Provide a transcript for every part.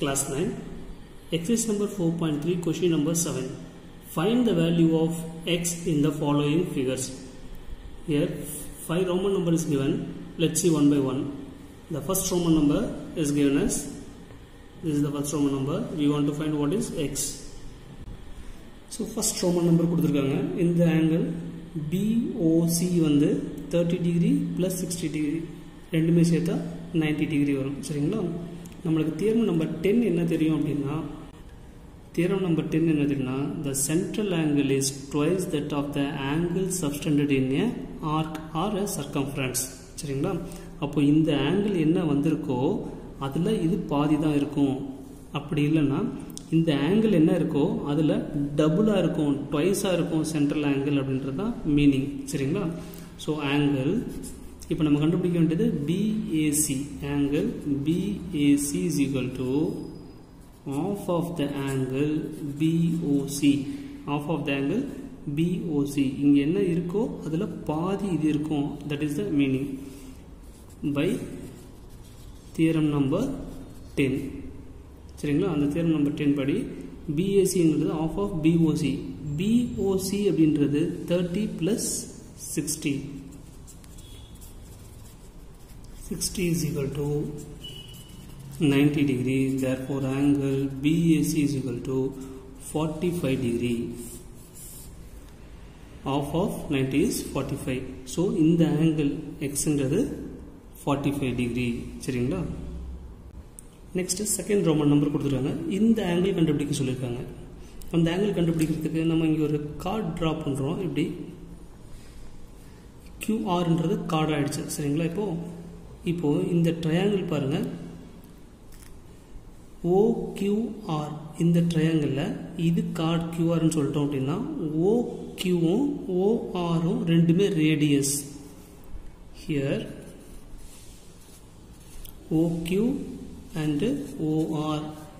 Class 9. Exercise number 4.3, question number 7. Find the value of x in the following figures. Here, 5 Roman number is given. Let's see one by one. The first Roman number is given as this is the first Roman number. We want to find what is x. So first roman number கொடுத்துருக்காங்க இந்த angle POC வந்து thirty degree plus sixty degree ரெண்டுமே சேர்த்தா ninety degree வரும் சரிங்களா நம்மளுக்கு theorem number ten என்ன தெரியும் அப்படின்னா தியரம் நம்பர் டென் என்ன தெரியும்னா the central angle is twice that of the angle subtended in a arc or a circumference சரிங்களா அப்போ இந்த ஆங்கிள் என்ன வந்திருக்கோ அதில் இது பாதி தான் இருக்கும் அப்படி இல்லைன்னா இந்த ஆங்கிள் என்ன இருக்கோ அதில் டபுளாக இருக்கும் ட்வைஸாக இருக்கும் சென்ட்ரல் ஆங்கிள் அப்படின்றது தான் மீனிங் சரிங்களா ஸோ ஆங்கிள் இப்போ நம்ம கண்டுபிடிக்க வேண்டியது BAC angle BAC is equal to half of the angle POC half of the angle POC இங்கே என்ன இருக்கோ அதில் பாதி இது இருக்கும் that is the meaning by theorem number ten சரிங்களா அந்த தியரம் நம்பர் டென் படி பிஏசிங்கிறது ஆஃப் ஆஃப் பிஓசி பிஓசி அப்படின்றது thirty plus sixty sixty is equal to ninety degree therefore angle BAC is equal to forty five degree half half ninety is forty five so இந்த angle எக்ஸுன்றது forty five degree சரிங்களா next second roman number கொடுத்துருக்காங்க இந்த angle கண்டுபிடிக்க சொல்லியிருக்காங்க அந்த angle கண்டுபிடிக்கிறதுக்கு நம்ம இங்கே ஒரு கார்டு ட்ரா பண்ணுறோம் இப்படி கியூஆர்ன்றது கார்டு ஆயிடுச்சு சரிங்களா இப்போது இப்போது இந்த ட்ரையாங்கிள் பாருங்கள் ஓக்யூஆர் இந்த ட்ரையாங்கிளில் இது கார்டு கியூஆர்னு சொல்லிட்டோம் அப்படின்னா ஓ கியூவும் ஓஆரும் ரெண்டுமே radius here OQ and OR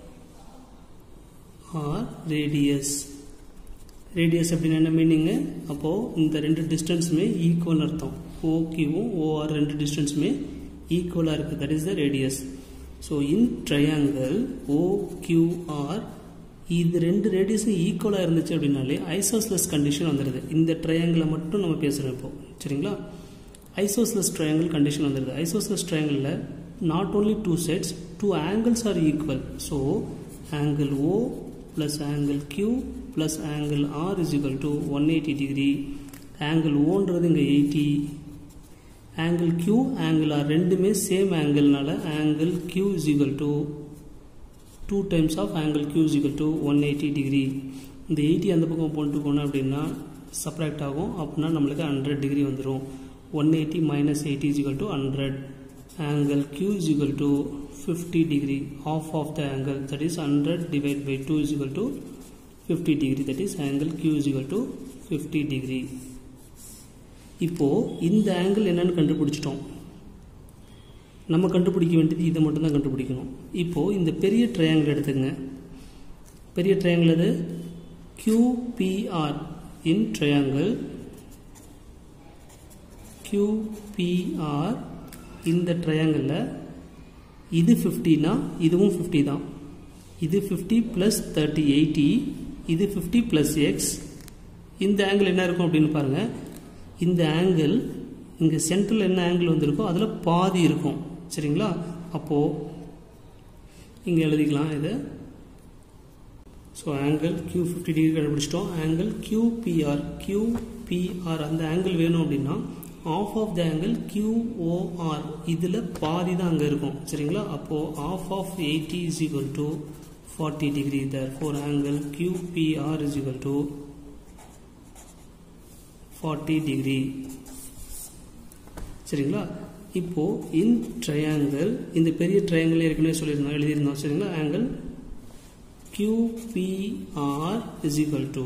are radius radius அப்படின்னு என்ன மீனிங்கு அப்போது இந்த ரெண்டு டிஸ்டன்ஸுமே ஈக்குவல் அர்த்தம் ஓகேவும் ஓஆர் ரெண்டு டிஸ்டன்ஸுமே ஈக்குவலாக இருக்குது that is the radius so in triangle OQR இது ரெண்டு ரேடியஸும் ஈக்குவலாக இருந்துச்சு அப்படின்னாலே ஐசோஸ்லெஸ் கண்டிஷன் வந்துடுது இந்த ட்ரையாங்கிளை மட்டும் நம்ம பேசுகிறோம் இப்போ சரிங்களா ஐசோஸ்லெஸ் ட்ரையாங்கிள் கண்டிஷன் வந்துடுது ஐசோஸ்லெஸ் ட்ரையாங்கிளில் not only two sets two angles are equal so angle O plus angle Q plus angle R is equal to 180 degree angle O ன்றது இங்க 80 angle Q angle R ரெண்டுமே same ஆங்கிள்னால angle Q is equal to 2 times of angle Q is equal to 180 degree இந்த 80 அந்த பக்கம் போட்டு போனோம் அப்படின்னா சப்ராக்ட் ஆகும் அப்படின்னா நம்மளுக்கு 100 டிகிரி வந்துடும் 180 minus 80 is equal to 100 angle q is equal to 50 degree half of the angle that is 100 divided by 2 is equal to 50 degree that is angle q is equal to 50 degree இப்போ இந்த angle என்னன்னு கண்டுபிடிச்சிட்டோம் நம்ம கண்டுபிடிக்க வேண்டியது இதை மட்டும் தான் கண்டுபிடிக்கணும் இப்போ இந்த பெரிய ட்ரையாங்கிள் எடுத்துங்க பெரிய ட்ரையாங்கிள் அது QPR இன் ட்ரையாங்கிள் QPR இந்த ட்ரையாங்கிளில் இது ஃபிஃப்டினா இதுவும் ஃபிஃப்டி தான் இது ஃபிஃப்டி ப்ளஸ் தேர்ட்டி எயிட்டி இது ஃபிஃப்டி ப்ளஸ் எக்ஸ் இந்த ஆங்கிள் என்ன இருக்கும் அப்படின்னு பாருங்கள் இந்த ஆங்கிள் இங்கே சென்ட்ரல் என்ன ஆங்கிள் வந்திருக்கோ அதில் பாதி இருக்கும் சரிங்களா அப்போது இங்கே எழுதிக்கலாம் இது so angle Q fifty degree கண்டுபிடிச்சிட்டோம் ஆங்கிள் கியூபிஆர் கியூபிஆர் அந்த ஆங்கிள் வேணும் அப்படின்னா half of the angle QOR இதில் பாதி தான் அங்கே இருக்கும் சரிங்களா அப்போது half of eighty is equal to forty degree therefore angle QPR is equal to forty degree சரிங்களா இப்போது இன் ட்ரையாங்கிள் இந்த பெரிய ட்ரையாங்கிள் ஏற்கனவே சொல்லியிருந்தோம் எழுதியிருந்தோம் சரிங்களா angle QPR is equal to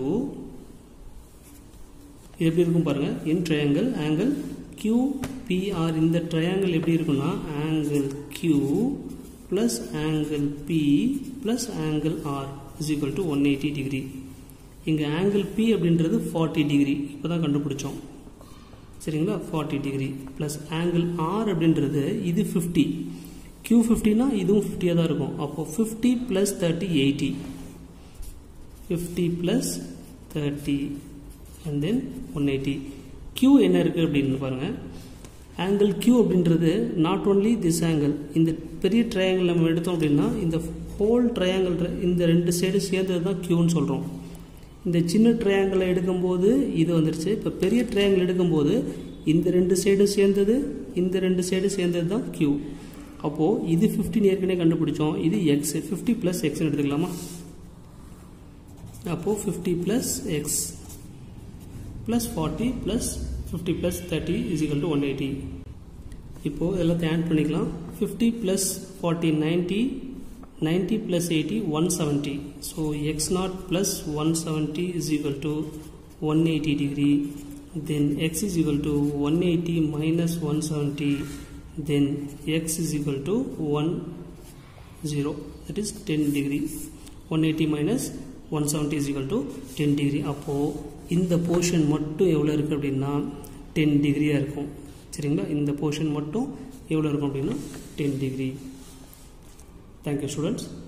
இது எப்படி இருக்கும் பாருங்க in triangle angle Q PR இந்த ட்ரையாங்கிள் எப்படி இருக்குன்னா angle Q plus angle P plus angle R is equal to one eighty degree இங்கே ஆங்கிள் பி அப்படின்றது ஃபார்ட்டி டிகிரி இப்போ தான் கண்டுபிடிச்சோம் சரிங்களா forty degree plus angle R அப்படின்றது இது ஃபிஃப்டி q ஃபிஃப்டினா இதுவும் ஃபிஃப்டியாக தான் இருக்கும் அப்போது fifty plus thirty eighty fifty plus thirty and then one eighty q என்ன இருக்குது அப்படின்னு பாருங்கள் ஆங்கிள் q அப்படின்றது நாட் ஓன்லி திஸ் ஆங்கிள் இந்த பெரிய ட்ரையாங்கிள் நம்ம எடுத்தோம் அப்படின்னா இந்த ஹோல் ட்ரையாங்கிள் இந்த ரெண்டு சைடு சேர்ந்தது தான் க்யூன்னு சொல்கிறோம் இந்த சின்ன ட்ரையாங்கிளை எடுக்கும்போது இது வந்துருச்சு இப்போ பெரிய ட்ரையாங்கிள் எடுக்கும்போது இந்த ரெண்டு சைடும் சேர்ந்தது இந்த ரெண்டு சைடு சேர்ந்தது தான் க்யூ அப்போது இது ஃபிஃப்டின் ஏற்கனவே கண்டுபிடிச்சோம் இது எக்ஸ் ஃபிஃப்டி ப்ளஸ் எக்ஸ்னு எடுத்துக்கலாமா அப்போது fifty plus x plus forty plus fifty plus thirty is equal to one eighty இப்போது எல்லாத்தையும் ஆட் பண்ணிக்கலாம் fifty plus forty ninety 90 plus 80 170 so x naught plus 170 is equal to 180 degree then x is equal to 180 minus 170 then x is equal to 1 0 that is 10 degree 180 minus 170 is equal to 10 degree அப்போ இந்த portion மட்டும் எவ்வளோ இருக்குது அப்படின்னா ten டிகிரியாக இருக்கும் சரிங்களா இந்த போர்ஷன் மட்டும் எவ்வளோ இருக்கும் அப்படின்னா ten degree Thank you students.